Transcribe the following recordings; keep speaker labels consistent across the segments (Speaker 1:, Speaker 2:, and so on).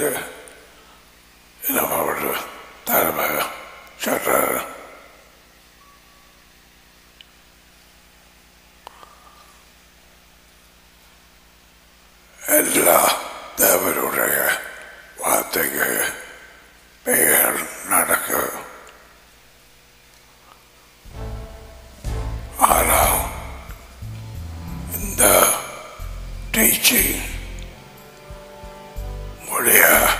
Speaker 1: என்று நம்மளோட தலைமை சொல்றார் எல்லா தேவருடைய வார்த்தைக்கு பெயர் நடக்கும் ஆனால் இந்த டீச்சிங் முடிய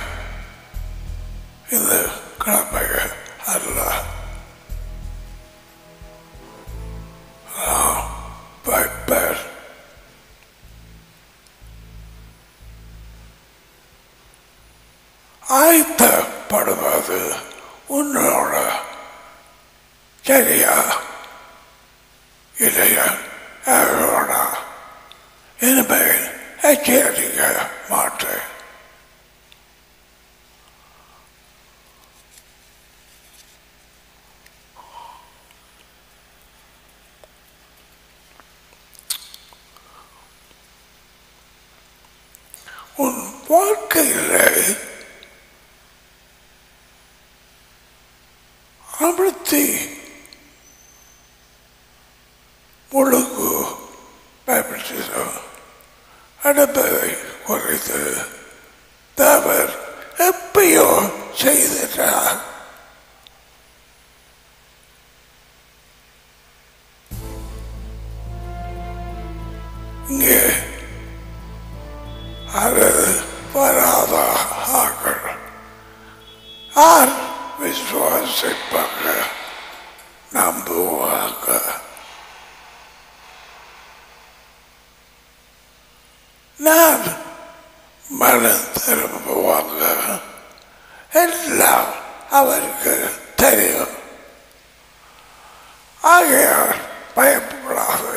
Speaker 1: இந்த கிழமை அல்ல வைப்பேன் ஆயத்தப்படுவது உன்னோட சரியா இல்லையா அவரோட இனிமேல் எச்சரிக்க மாட்டேன் உன் வாழ்க்கையிலே அமிர்த்தி முழுக்கு பயன்படுத்தினோம் அடுப்பதை குறைத்து தவறு எப்பயோ செய்துட்டார் இங்கே அது வராத ஆக்கள் யார் விசுவாசிப்பாங்க நம்புவாங்க நான் மனம் திரும்புவாங்க எல்லாம் அவருக்கு தெரியும் ஆகையால் பயப்படாது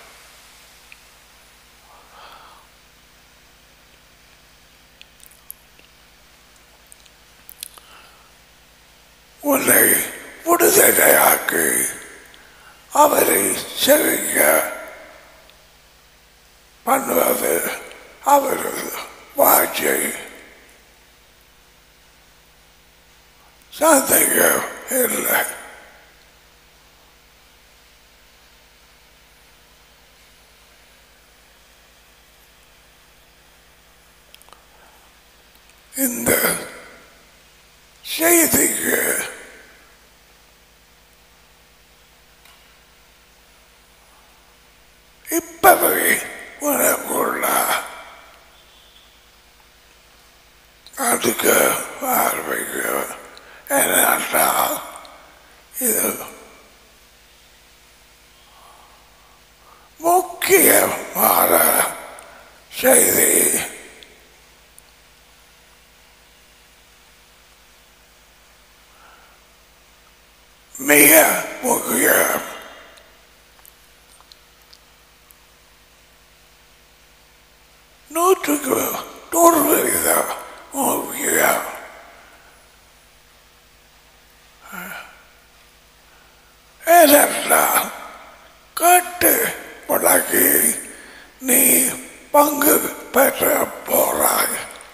Speaker 1: உன்னை விடுதலையாக்கி அவரை செவிக்க பண்ணுவது அவரது வாட்சை சந்தேகம் இல்லை இந்த செய்திக்கு இப்பவே உனக்குள்ள அதுக்கு ஆரம்பிக்க என்னன்னா இது முக்கியமான செய்தி மிக முக்கியம் நூற்றுக்கு நூறு விகிதம் முக்கியம் ஏனென்றால் கட்டு முடக்கி நீ பங்கு பெற்ற போறாய்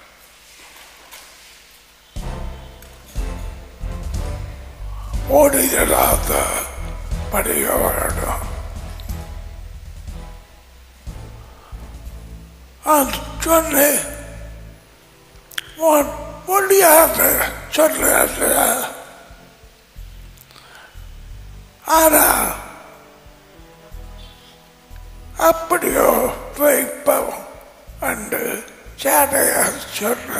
Speaker 1: ஓடுகிறாத படிக்க வேண்டும் அது சொல்லு உன் முடியாது சொல்லுறது ஆனா அப்படியோ வைப்போம் என்று சேடையா சொல்ற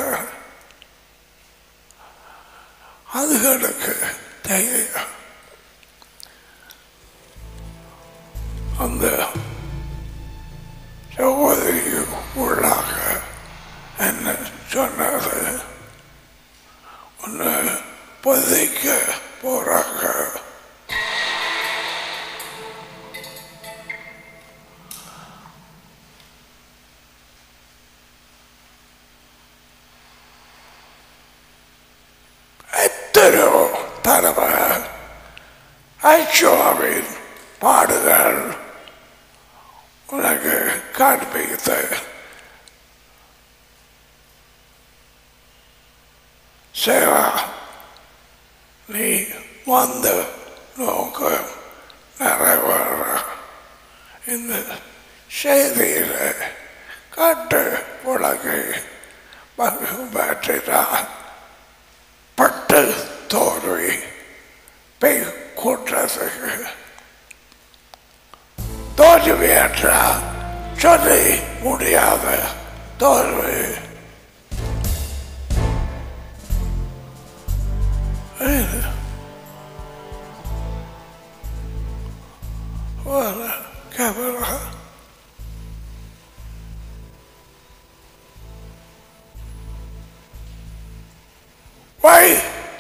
Speaker 1: அதுகளுக்கு தெரியும் அந்த சகோதரி உள்ளாக என்ன சொன்னது ஒன்று புதைக்க போறாங்க எத்தனையோ தடவை ஐஷோவின் பாடுகள் உனக்கு காண்பித்து சேரா நீ வந்து நோக்க நிறைவேற இந்த செய்தியில காட்டு உலகை பற்றினார் பட்டு தோல்வி பெய் கூட்டத்துக்கு தோல்வி என்றால் சொல்லி முடியாத தோல்வி இது ஒரு கேமரா Why?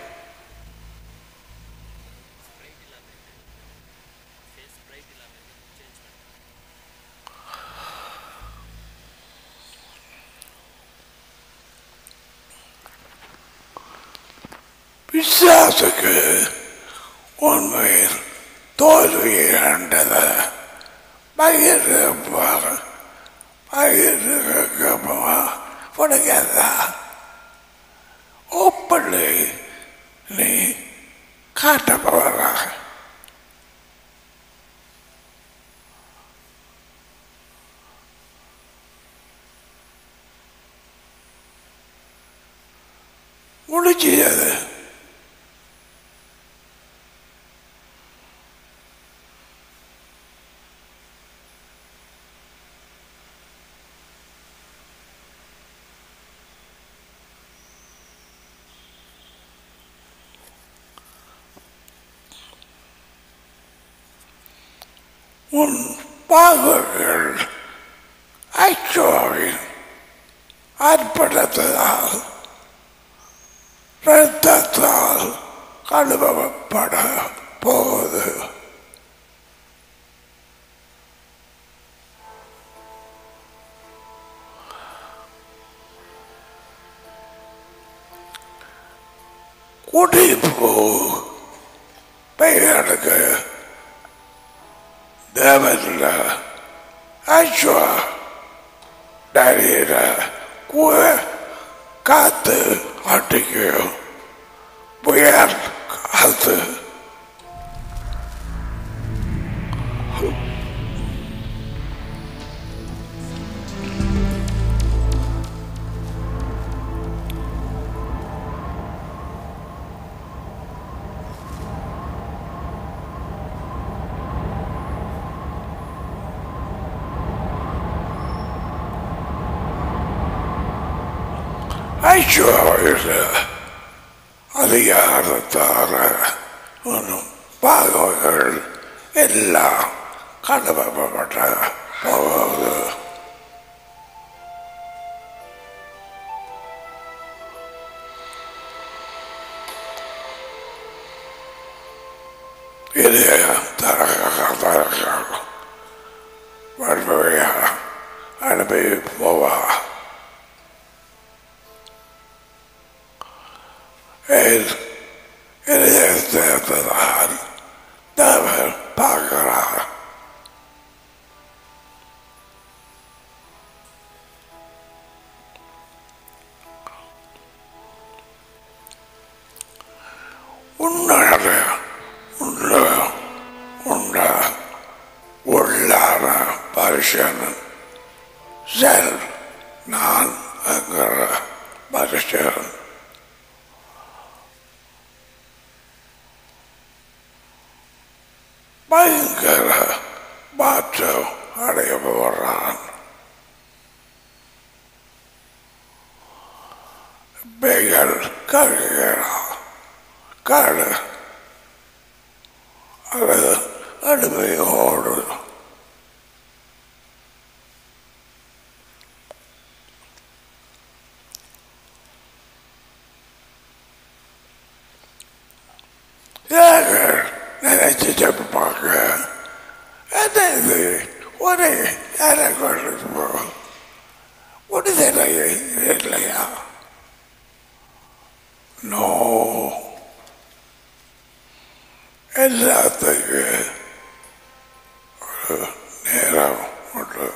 Speaker 1: பிசாசுக்கு உண்மையில் தோல்வியை கண்டத பயிர் பயிர் பிடிக்காதா ஒப்பள்ளி நீ காட்ட போவதாக முடிச்சது உன் பாகங்கள் ஐச்சோவின் அர்ப்பணத்தால் இரத்தத்தால் கழுவப்பட போகுது குடிப்பு பெயருக்கு தேவன்ல ஐஸ்வா டரியல குவ காத்து அடிக்கும் புயல் காத்து ஐஸ்வர்யில அதிகாரத்தார ஒன்றும் பாகங்கள் எல்லாம் கண்டுபிடிக்கப்பட்ட போகுது இது தரக தரக வன்முறையா அனுப்பி போவா es el central debe pagar. உன்னட உள்ள உண்ட உள்ளார பரிசன் செல் நான் என்கிற பரிசன் பயங்கர மாற்றம் அடைய போறான் பெயர் கழுகிறான் காடு அல்லது அடிமையோடு ஏங்கள் நினைச்சு செப்பாங்க என்ன இது ஒரு யாரை கொண்டு போ விடுதலை இல்லையா நோ எல்லாத்துக்கு ஒரு நேரம் உண்டு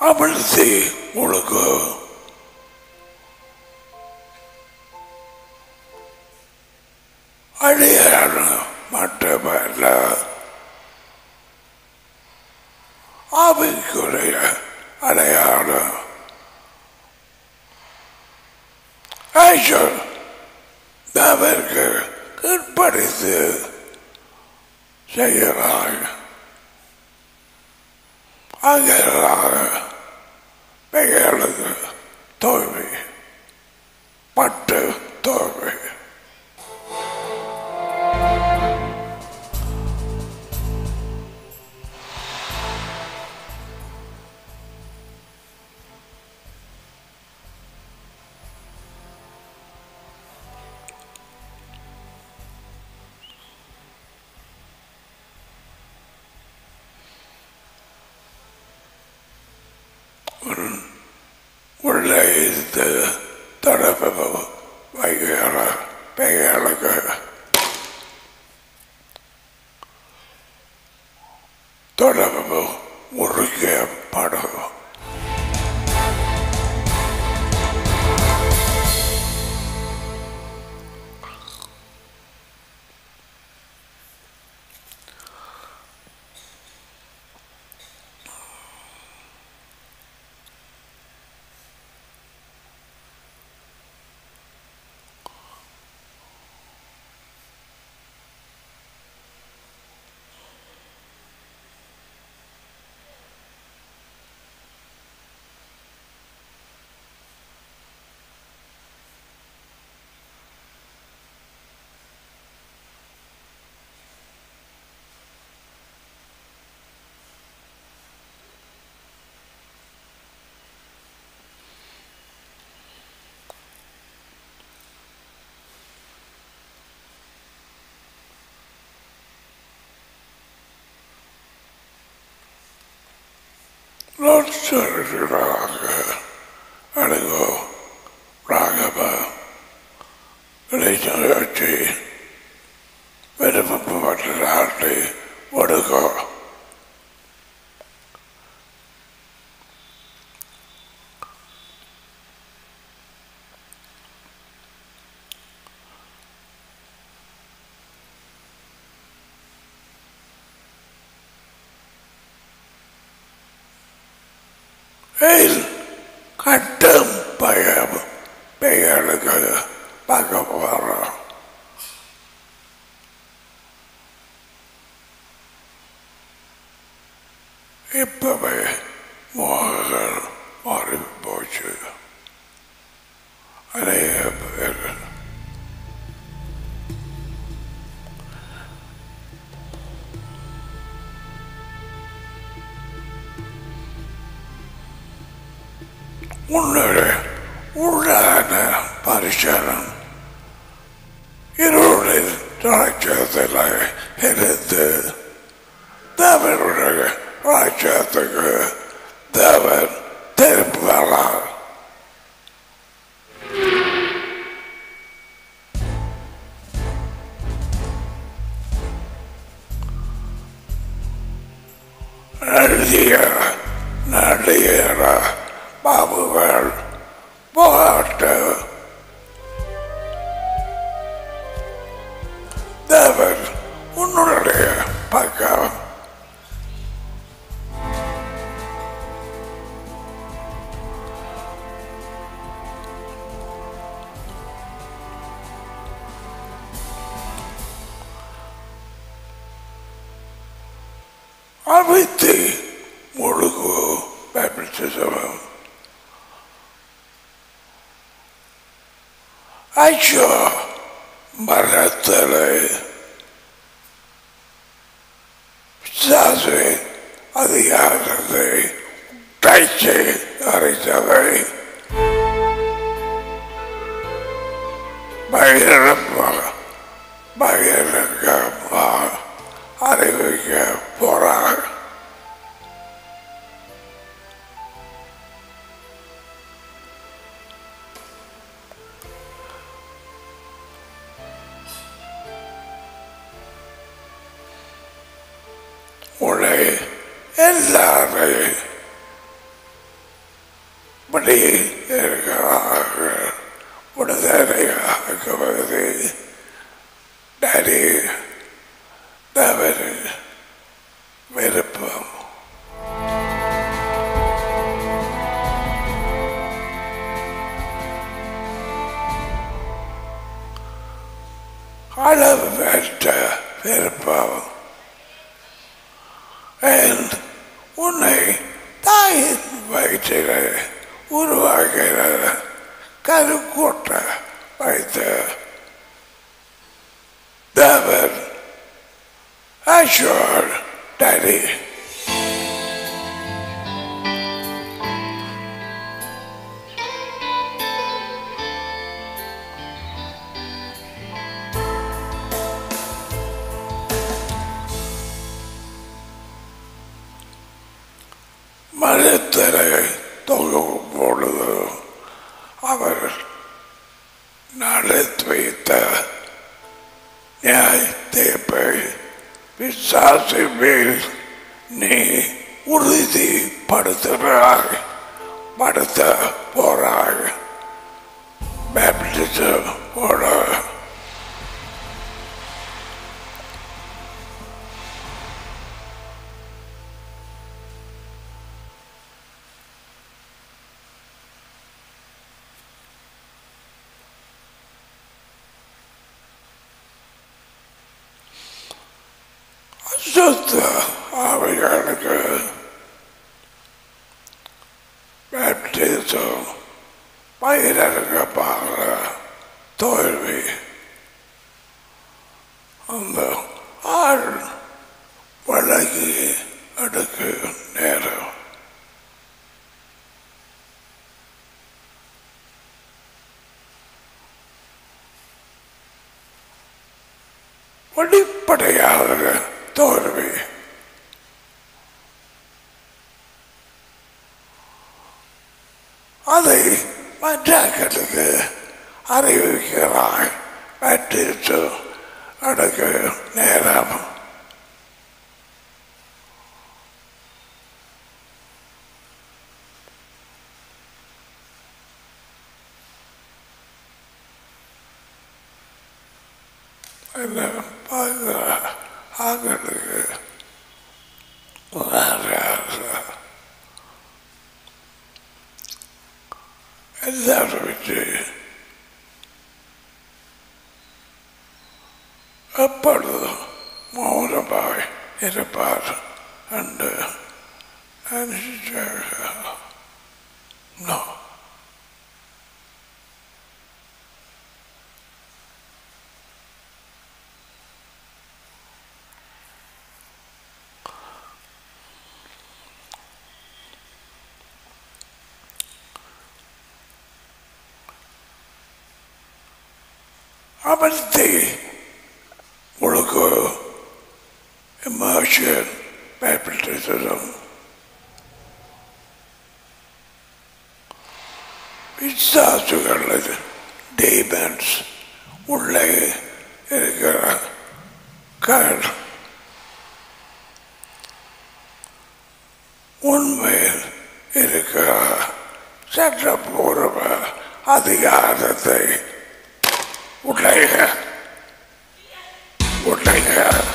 Speaker 1: அமிழ்த்தி உங்களுக்கு அடையாளம் மட்டுமல்ல ஆவிக்குரிய அடையாளம் ஐஷர் அவருக்கு கற்பழித்து செய்கிறார் அங்கெல்லாம் பெயருக்கு தோல்வி பட்டு தோல்வி உள்ளே இருந்து தொடர்பு வைக்கிற பெயருக்கு தொடர்பு முறுக்கப்படும் சொல்கிறாங்க அழகோ ராகவ இளைஞராட்சி விருப்பப்பட்ட நாட்டை ஒடுக்கோ ஏய் கட்டம் பயம் பெயருக்கு பார்க்க போகிறோம் இப்பவே முகங்கள் மாறி போச்சு அநேக பேர் உன்னுடைய உள்ளான பரிசனம் இருளில் ராஜ்யத்தில் இருந்து தேவனுடைய ராஜ்யத்துக்கு தேவன் திரும்புகிறார் நடிக நடிகர பாபுகள் போராட்ட தேவன் உன்னுடைய பக்கம் அமைத்து முழுகு பேப்டிசம் ஐயோ மரத்தலை சாசு அதிகாரத்தை தைச்சு அரைத்தவை பகிரமாக பகிரங்கமாக அறிவிக்க போறார் உன்னை எல்லாரையும் படி இருக்கிறார்கள் விடுதலையாக்குவது டரி தவறு விருப்பம் அளவு பெற்ற விருப்பம் And உன்னை தாயின் வயிற்றில உருவாகிற கருக்கூட்ட வைத்த தேவன் அஷோர் டரி மரத்தரை தொகும் பொழுது அவர் நடத்தி வைத்த நியாய தீர்ப்பை விசாசி மேல் நீ உறுதிப்படுத்துகிறாய் படுத்த போறாய் பேப்டிசம் போட சுத்த அவைகளுக்கு பேப்டிசம் பயிரங்கப்பாக தோல்வி அந்த ஆள் வழங்கி அடுக்கு நேரம் வெளிப்படையாக தோல்வி அதை மற்றங்களுக்கு அறிவிக்கிறாய் பற்றிச்சு அடுக்கு நேரம் என்ன பார்க்கிற ஆங்களுக்கு எல்லாரும் வச்சு எப்பொழுதும் மௌனமாய் இருப்பார் என்று நினைச்சார்கள் No. அமர்த்தி முழுக்க immersion baptism பிசாசுகள் டீமன்ஸ் உள்ளே இருக்கிற கண் உண்மையில் இருக்கிற சட்டப்பூர்வ அதிகாரத்தை உடைய உடைய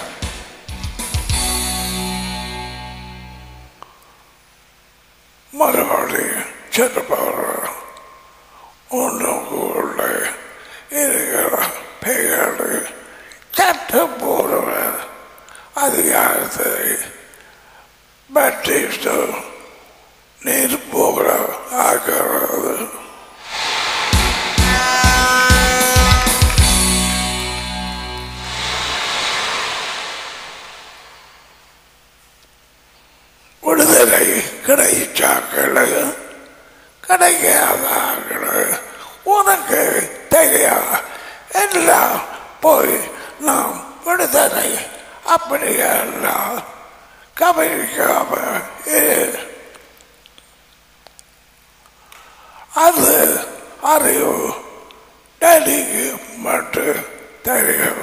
Speaker 1: மறுபடியும் சிறப்பாக ஒன்றுக்குள்ள இருக்கிற பெயர் சட்டப்பூர்வ அதிகாரத்தை பற்றிட்டு நீர் போகிற ஆகிறது விடுதலை கிடைச்சாக்கள் கிடைக்காதாக்கள் உனக்கு தெரியாது எல்லாம் போய் நாம் விடுதலை அப்படியெல்லாம் கவனிக்காம இரு. அது அறிவு டெல்லிக்கு மட்டும் தெரியும்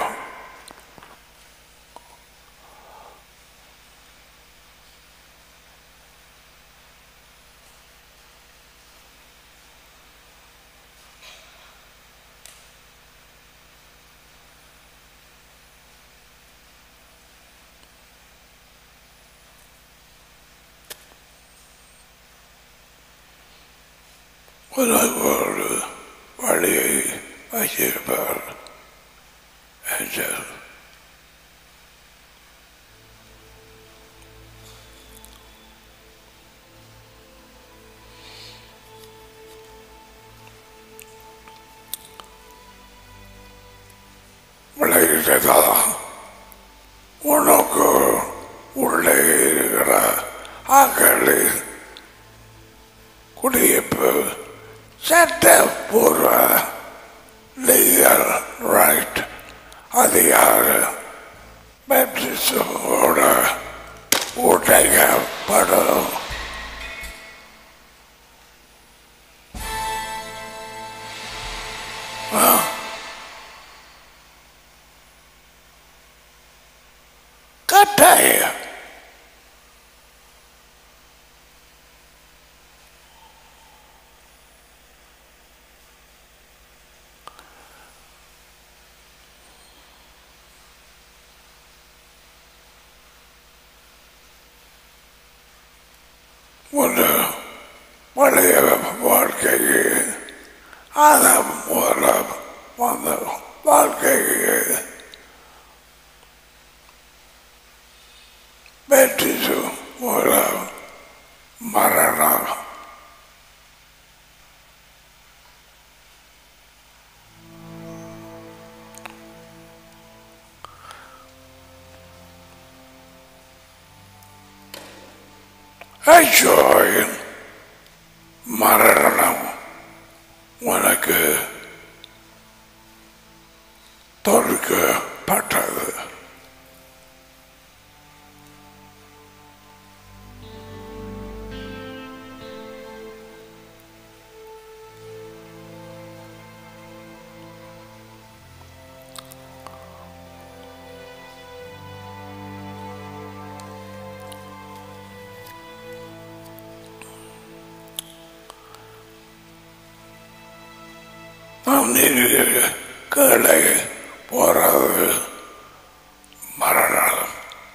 Speaker 1: உனக்கு ஒரு வழியை வைத்திருப்பார் என்றார் விளைகிறதா உனக்கு உள்ளே இருக்கிற ஆக்களின் குடியிருப்பு சட்டப்பூர்வ லீகல் ரைட் அதிகார பேப்டிசமோட உடைக்கப்படும் கட்டாயம் ஒரு பழைய வாழ்க்கைக்கு அதன் மூலம் வந்த வாழ்க்கைக்கு வெற்றிசு மூலம் மரணம் ஐயோயின் மரணம் உனக்கு தொடுக்கப்பட்டது நீங்க கீழே போறது மரணம்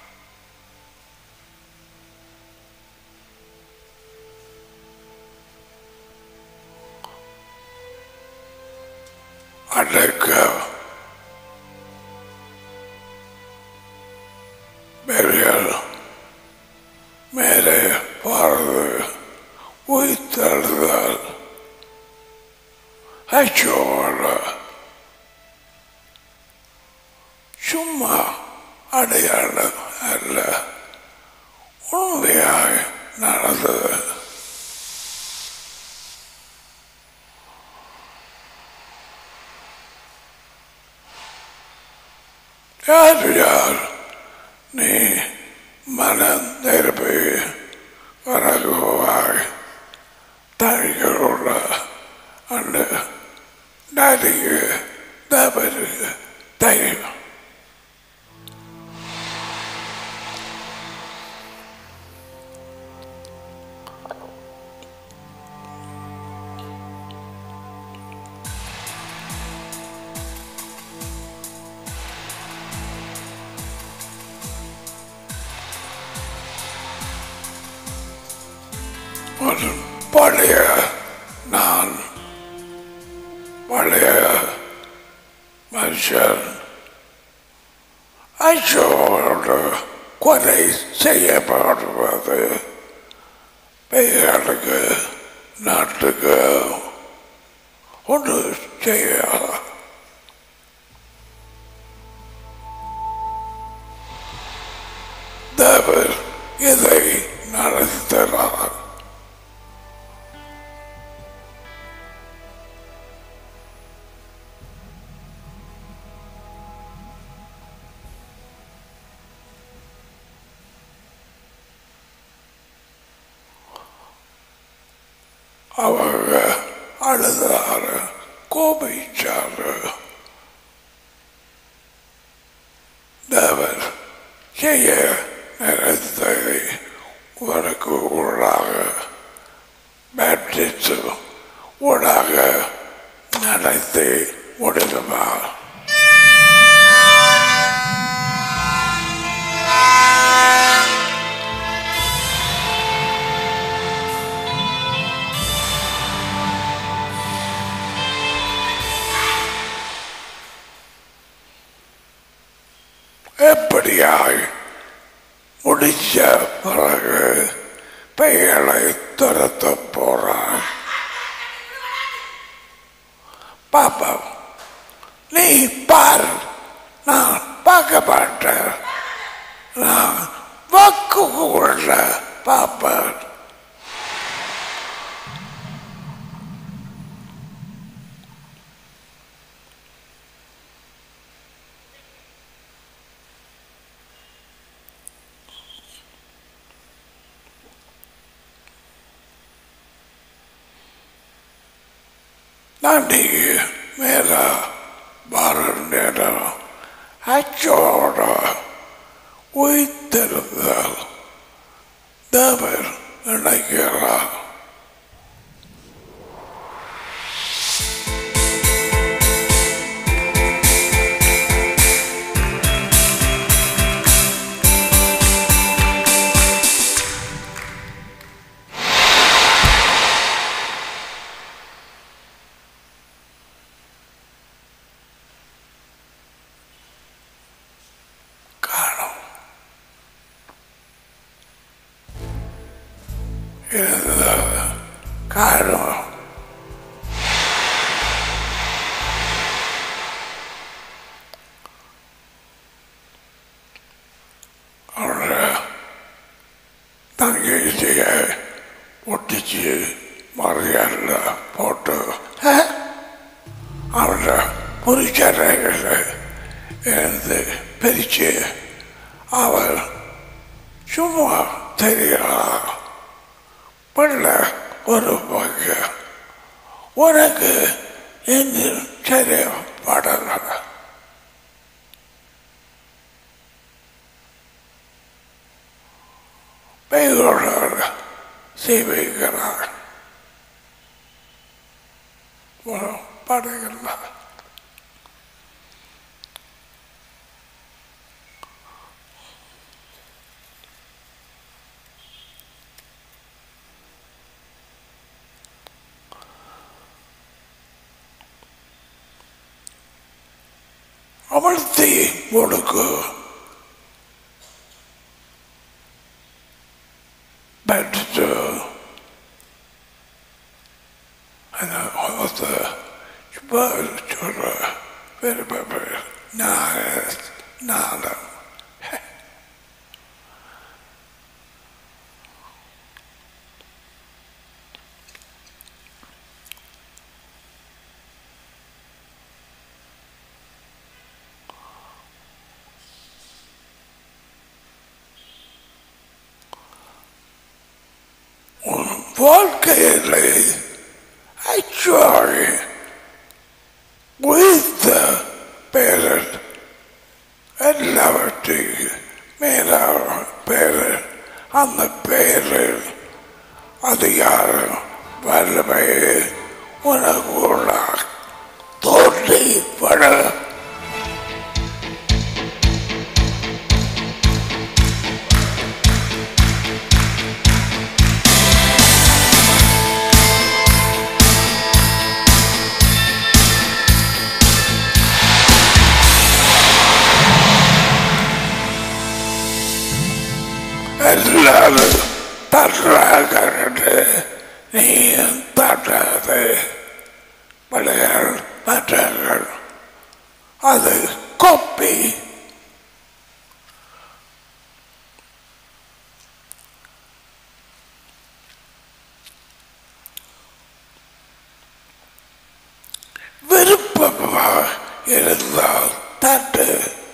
Speaker 1: அன்றைக்கு பெரியல் மேலே போறது உயிர்த்தெழுதல் ஐயோட சும்மா அடையாளம் அல்ல உண்மையாய் நடந்தது யார் யார் நீ மனம் திருப்பி வரகுவாய் தழிகளுள்ள அந்த நதிக்கு தவறுக்கு தைரியம் ஒரு பழைய நான் பழைய மனுஷன் ஐயோடு கொலை செய்யப்படுவது பெயருக்கு நாட்டுக்கு ஒன்று செய்ய தேவர் இதை நடத்துகிறார் அவங்க அழுதாரு கோபிச்சாரு தேவர் செய்ய நினைத்ததை உனக்கு ஊடாக பேப்டிஸ்ட் ஊடாக நடத்தி முடிக்குமார் எப்படியாய் முடிச்ச பிறகு பெயரை துரத்த போறான் பாப்பா நீ பார் நான் பார்க்க மாட்டேன் நான் வாக்கு கூட பார்ப்பேன் நான் நீங்க மேல வர நேரம் அச்சோட உயிர்த்தெழுந்தால் தேவர் நினைக்கிறார் காணும் இது காரணம் அவரோட தங்கச்சிய ஒட்டிச்சு மரியாதை போட்டு அவரோட புரிச்சரைகள் இருந்து பிரிச்சு அவர் சும்மா தெரியலாம் பிள்ளை ஒரு பங்கு உனக்கு இன்னும் தெரியப்படல பெய்களோட சேவைக்கிறார் படைகள் அமர்த்தி உனக்கு பெற்று அந்த இப்போ சொல்ற விருப்ப நான் நாளம் வாழ்க்கையிலே actually with பேரன் எல்லாவற்றையும் மேலான பேரன் அந்த பேரில் அதிகாரம் வல்லமை உனக்கு தோன்றி பட எல்லாரும் தட்டாகிறது நீயும் தட்டாது பிள்ளைகள் மற்றர்கள் அது கொப்பி விருப்பமாக இருந்தால் தட்டு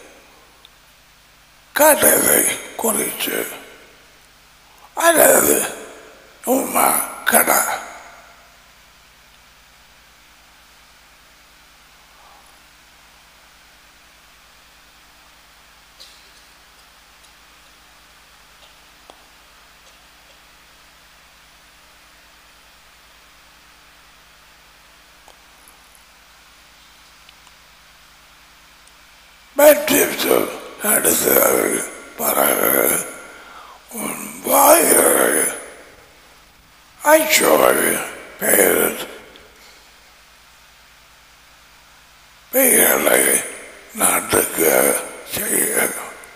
Speaker 1: கடலை குறித்து அல்லது உமா கடை மெட்ரிப்ஸ் அடுத்தது பிறகு உன் வாயிலை ஐச்சோவை பெயர் பெயரை நாட்டுக்கு செய்ய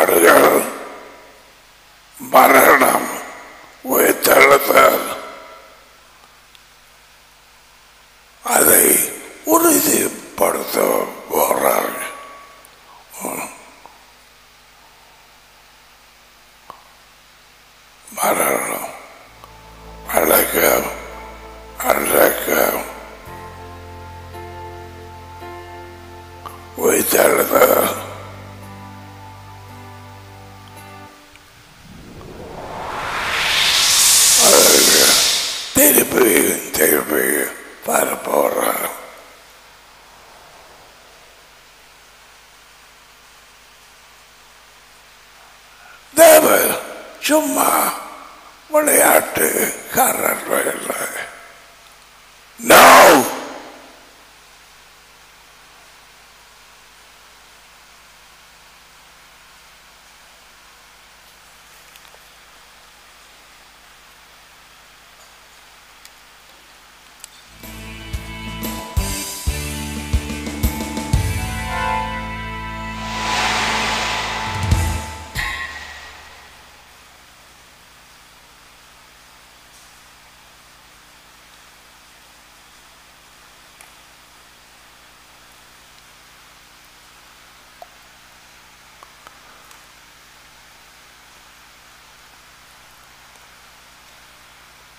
Speaker 1: பாடுகள் மரணம் உயிர்த்தெழுதல் அதை உறுதிப்படுத்த போறாங்க மரணம் அழகம் அழகம் உயிர்த்தெழுதல் திருப்பி திருப்பி வரப்போறான் தேவன் சும்மா விளையாட்டுக்காரர்கள் இல்லை No!